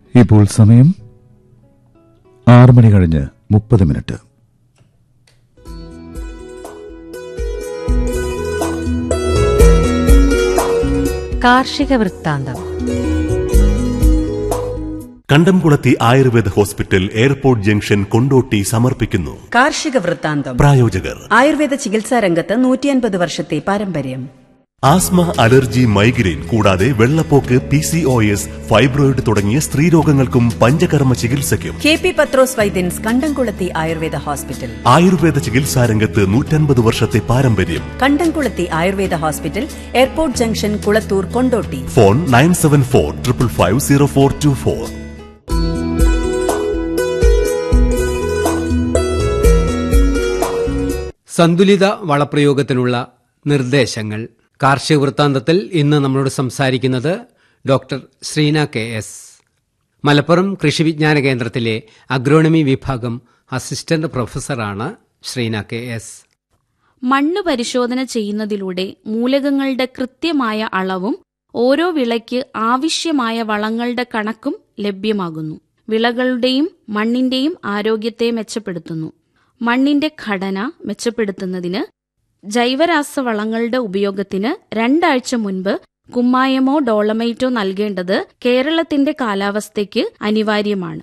ഇപ്പോൾ സമയം ആറ് മണി കഴിഞ്ഞ് മുപ്പത് മിനിറ്റ് കാർഷിക വൃത്താന്തം Kandamkulathy Ayurveda hospital airport junction Kondotty സമർപ്പിക്കുന്നു കാർഷിക വൃത്താന്തം പ്രായോജകർ ആയുർവേദ ചികിത്സാ രംഗത്ത് നൂറ്റിയൻപത് വർഷത്തെ പാരമ്പര്യം ആസ്മ അലർജി മൈഗ്രെയിൻ കൂടാതെ വെള്ളപ്പോക്ക് P C O S fibroid തുടങ്ങിയ സ്ത്രീരോഗങ്ങൾക്കും പഞ്ചകർമ്മ ചികിത്സയ്ക്കും കെ പി പത്രോസ് വൈദ്യൻസ് കണ്ടംകുളത്തി ആയുർവേദ ഹോസ്പിറ്റൽ ആയുർവേദ ചികിത്സാ രംഗത്ത് നൂറ്റൻപത് വർഷത്തെ പാരമ്പര്യം Kandamkulathy Ayurveda hospital airport junction Kulathur Kondotty phone nine seven four triple five zero four two four സന്തുലിത വളപ്രയോഗത്തിനുള്ള നിർദ്ദേശങ്ങൾ കാർഷിക വൃത്താന്തത്തിൽ ഇന്ന് നമ്മളോട് സംസാരിക്കുന്നത് doctor Sreena K S Malappuram കൃഷി വിജ്ഞാന കേന്ദ്രത്തിലെ അഗ്രോണമി വിഭാഗം അസിസ്റ്റന്റ് പ്രൊഫസറാണ് ശ്രീന കെ എസ് മണ്ണ് പരിശോധന ചെയ്യുന്നതിലൂടെ മൂലകങ്ങളുടെ കൃത്യമായ അളവും ഓരോ വിളയ്ക്ക് ആവശ്യമായ വളങ്ങളുടെ കണക്കും ലഭ്യമാകുന്നു വിളകളുടെയും മണ്ണിന്റെയും ആരോഗ്യത്തെ മെച്ചപ്പെടുത്തുന്നു മണ്ണിന്റെ ഘടന മെച്ചപ്പെടുത്തുന്നതിന് ജൈവരാസവളങ്ങളുടെ ഉപയോഗത്തിന് രണ്ടാഴ്ച മുൻപ് കുമ്മായമോ ഡോളമൈറ്റോ നൽകേണ്ടത് കേരളത്തിന്റെ കാലാവസ്ഥയ്ക്ക് അനിവാര്യമാണ്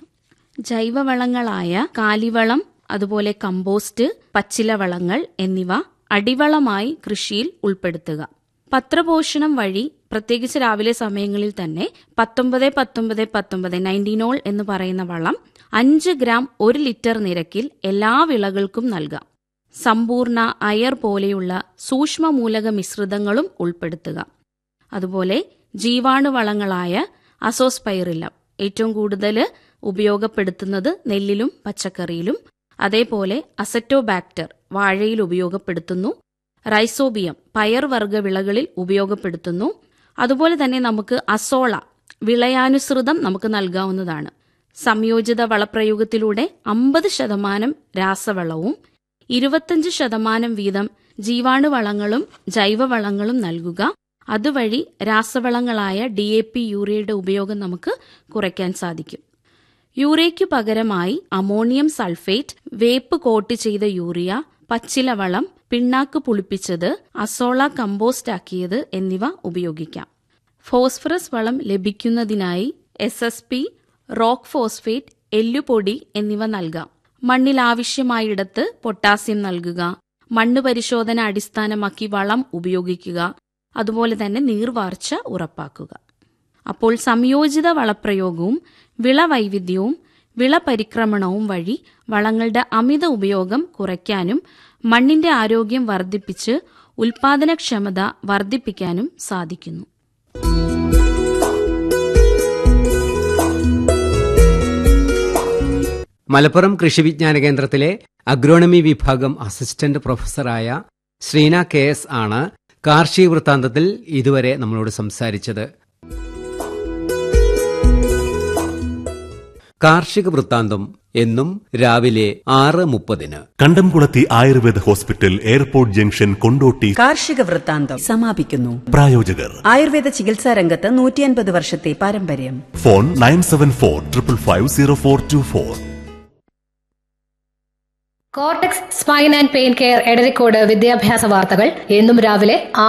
ജൈവവളങ്ങളായ കാലിവളം അതുപോലെ കമ്പോസ്റ്റ് പച്ചിലവളങ്ങൾ എന്നിവ അടിവളമായി കൃഷിയിൽ ഉൾപ്പെടുത്തുക പത്രപോഷണം വഴി പ്രത്യേകിച്ച് രാവിലെ സമയങ്ങളിൽ തന്നെ പത്തൊമ്പത് പത്തൊമ്പത് പത്തൊമ്പത് നയൻറ്റീനോൾ എന്ന് പറയുന്ന വളം അഞ്ച് ഗ്രാം ഒരു ലിറ്റർ നിരക്കിൽ എല്ലാ വിളകൾക്കും നൽകാം സമ്പൂർണ്ണ അയർ പോലെയുള്ള സൂക്ഷ്മമൂലക മിശ്രിതങ്ങളും ഉൾപ്പെടുത്തുക അതുപോലെ ജീവാണുവളങ്ങളായ അസോസ്പൈറില്ലം ഏറ്റവും കൂടുതൽ ഉപയോഗപ്പെടുത്തുന്നത് നെല്ലിലും പച്ചക്കറിയിലും അതേപോലെ അസറ്റോബാക്ടർ വാഴയിൽ ഉപയോഗപ്പെടുത്തുന്നു റൈസോബിയം പയർവർഗ വിളകളിൽ ഉപയോഗപ്പെടുത്തുന്നു അതുപോലെ തന്നെ നമുക്ക് അസോള വിളയാനുസൃതം നമുക്ക് നൽകാവുന്നതാണ് സംയോജിത വളപ്രയോഗത്തിലൂടെ അമ്പത് ശതമാനം രാസവളവും ഇരുപത്തഞ്ച് ശതമാനം വീതം ജീവാണുവളങ്ങളും ജൈവവളങ്ങളും നൽകുക അതുവഴി രാസവളങ്ങളായ ഡി എ പി യൂറിയയുടെ ഉപയോഗം നമുക്ക് കുറയ്ക്കാൻ സാധിക്കും യൂറിയയ്ക്കു പകരമായി അമോണിയം സൾഫേറ്റ് വേപ്പ് കോട്ട് ചെയ്ത യൂറിയ പച്ചിലവളം പിണ്ണാക്ക് പുളിപ്പിച്ചത് അസോള കമ്പോസ്റ്റ് ആക്കിയത് എന്നിവ ഉപയോഗിക്കാം ഫോസ്ഫറസ് വളം ലഭിക്കുന്നതിനായി S S P rock phosphate എല്ലുപൊടി എന്നിവ നൽകാം മണ്ണിൽ ആവശ്യമായിടത്ത് പൊട്ടാസ്യം നൽകുക മണ്ണ് പരിശോധന അടിസ്ഥാനമാക്കി വളം ഉപയോഗിക്കുക അതുപോലെ തന്നെ നീർവാർച്ച ഉറപ്പാക്കുക അപ്പോൾ സംയോജിത വളപ്രയോഗവും വിളവൈവിധ്യവും വിളപരിക്രമണവും വഴി വളങ്ങളുടെ അമിത ഉപയോഗം കുറയ്ക്കാനും മണ്ണിന്റെ ആരോഗ്യം വർദ്ധിപ്പിച്ച് ഉൽപാദനക്ഷമത വർദ്ധിപ്പിക്കാനും സാധിക്കുന്നു മലപ്പുറം കൃഷി വിജ്ഞാന കേന്ദ്രത്തിലെ അഗ്രോണമി വിഭാഗം അസിസ്റ്റന്റ് പ്രൊഫസറായ ശ്രീന കെ എസ് ആണ് കാർഷിക വൃത്താന്തത്തിൽ ഇതുവരെ നമ്മളോട് സംസാരിച്ചത് കാർഷിക വൃത്താന്തം എന്നും രാവിലെ ആറ് മുപ്പതിന് Kandamkulathy Ayurveda hospital airport junction Kondotty കാർഷിക വൃത്താന്തം സമാപിക്കുന്നു പ്രായോജകർ ആയുർവേദ ചികിത്സാ രംഗത്ത് നൂറ്റിയൻപത് വർഷത്തെ പാരമ്പര്യം phone nine seven four triple five zero four two four cortex spine and pain care Edarikode വിദ്യാഭ്യാസ വാർത്തകൾ എന്നും രാവിലെ